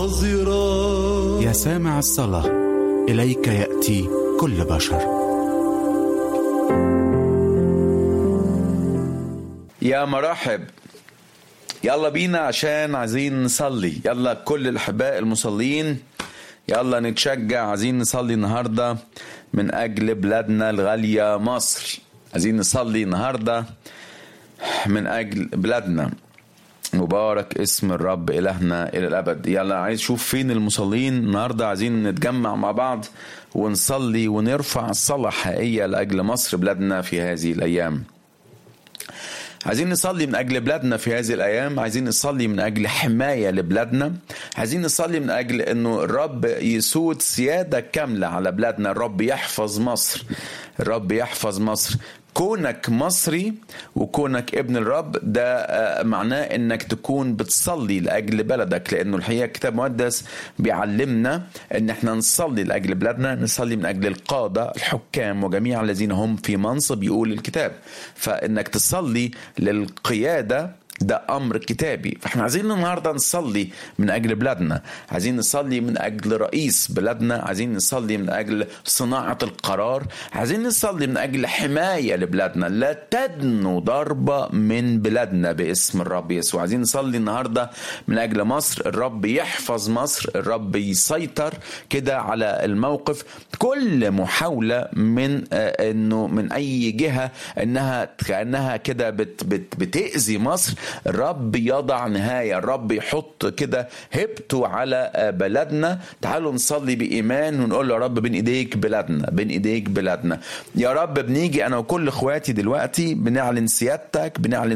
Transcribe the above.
ناظرا يا سامع الصلاة إليك يأتي كل بشر يا مرحب يلا بينا عشان عايزين نصلي يلا كل الأحباء المصلين يلا نتشجع عايزين نصلي النهاردة من أجل بلادنا الغالية مصر عايزين نصلي النهاردة من أجل بلادنا مبارك اسم الرب إلهنا إلى الأبد يلا عايز شوف فين المصلين النهاردة عايزين نتجمع مع بعض ونصلي ونرفع الصلاة حقيقية لأجل مصر بلادنا في هذه الأيام عايزين نصلي من اجل بلادنا في هذه الايام عايزين نصلي من اجل حمايه لبلادنا عايزين نصلي من اجل انه الرب يسود سياده كامله على بلادنا الرب يحفظ مصر الرب يحفظ مصر كونك مصري وكونك ابن الرب ده آه، معناه انك تكون بتصلي لاجل بلدك لانه الحقيقه الكتاب المقدس بيعلمنا ان احنا نصلي لاجل بلادنا نصلي من اجل القاده الحكام وجميع الذين هم في منصب يقول الكتاب فانك تصلي للقياده ده امر كتابي فاحنا عايزين النهارده نصلي من اجل بلادنا عايزين نصلي من اجل رئيس بلادنا عايزين نصلي من اجل صناعه القرار عايزين نصلي من اجل حمايه لبلادنا لا تدنو ضربه من بلادنا باسم الرب يسوع عايزين نصلي النهارده من اجل مصر الرب يحفظ مصر الرب يسيطر كده على الموقف كل محاوله من آه، انه من اي جهه انها كانها كده بت بت بتاذي مصر الرب يضع نهايه الرب يحط كده هبته على آه، بلدنا تعالوا نصلي بايمان ونقول له يا رب بين ايديك بلادنا بين ايديك بلادنا يا رب بنيجي انا وكل اخواتي دلوقتي بنعلن سيادتك بنعلن